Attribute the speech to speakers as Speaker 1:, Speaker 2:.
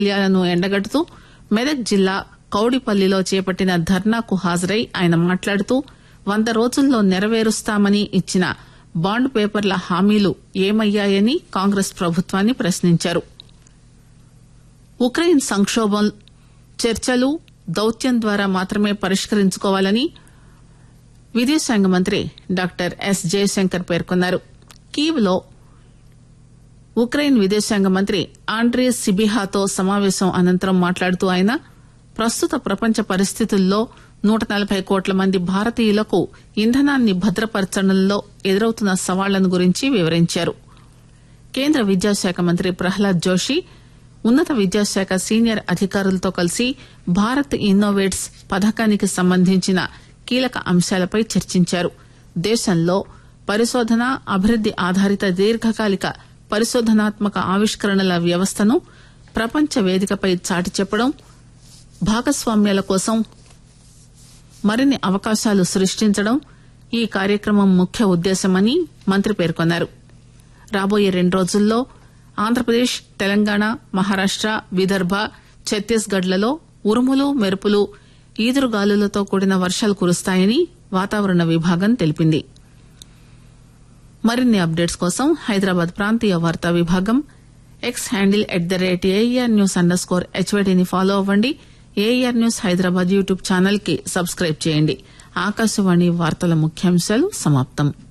Speaker 1: లను ఎండగడుతూ మెదక్ జిల్లా కౌడిపల్లిలో చేపట్టిన ధర్నాకు హాజరై ఆయన మాట్లాడుతూ వంద రోజుల్లో నెరవేరుస్తామని ఇచ్చిన బాండ్ పేపర్ల హామీలు ఏమయ్యాయని కాంగ్రెస్ ప్రభుత్వాన్ని ప్రశ్నించారు ఉక్రెయిన్ సంక్షోభం చర్చలు దౌత్యం ద్వారా మాత్రమే పరిష్కరించుకోవాలని విదేశాంగ మంత్రి డాక్టర్ ఎస్ జయశంకర్ పేర్కొన్నారు కీవ్ లో ఉక్రెయిన్ విదేశాంగ మంత్రి ఆండ్రే సిబిహాతో సమావేశం అనంతరం మాట్లాడుతూ ఆయన ప్రస్తుత ప్రపంచ పరిస్థితుల్లో నూట నలభై కోట్ల మంది భారతీయులకు ఇంధనాన్ని భద్రపరచడంలో ఎదురవుతున్న సవాళ్లను గురించి వివరించారు కేంద్ర విద్యాశాఖ మంత్రి ప్రహ్లాద్ జోషి ఉన్నత విద్యాశాఖ సీనియర్ అధికారులతో కలిసి భారత్ ఇన్నోవేట్స్ పథకానికి సంబంధించిన కీలక అంశాలపై చర్చించారు దేశంలో పరిశోధన అభివృద్ది ఆధారిత దీర్ఘకాలిక పరిశోధనాత్మక ఆవిష్కరణల వ్యవస్థను ప్రపంచ వేదికపై చాటి చెప్పడం భాగస్వామ్యాల కోసం మరిన్ని అవకాశాలు సృష్టించడం ఈ కార్యక్రమం ముఖ్య ఉద్దేశమని మంత్రి పేర్కొన్నారు రాబోయే రెండు రోజుల్లో ఆంధ్రప్రదేశ్ తెలంగాణ మహారాష్ట విదర్భ ఛత్తీస్గఢ్ లలో ఉరుములు మెరుపులు ఈదురుగాలులతో కూడిన వర్షాలు కురుస్తాయని వాతావరణ విభాగం తెలిపింది మరిన్ని అప్డేట్స్ కోసం హైదరాబాద్ ప్రాంతీయ వార్తా విభాగం X handle at the rate AR news underscore హెచ్వైడీని ఫాలో అవ్వండి AR news Hyderabad YouTube channel కి సబ్స్క్రైబ్ చేయండి ఆకాశవాణి వార్తల ముఖ్యాంశాలు సమాప్తం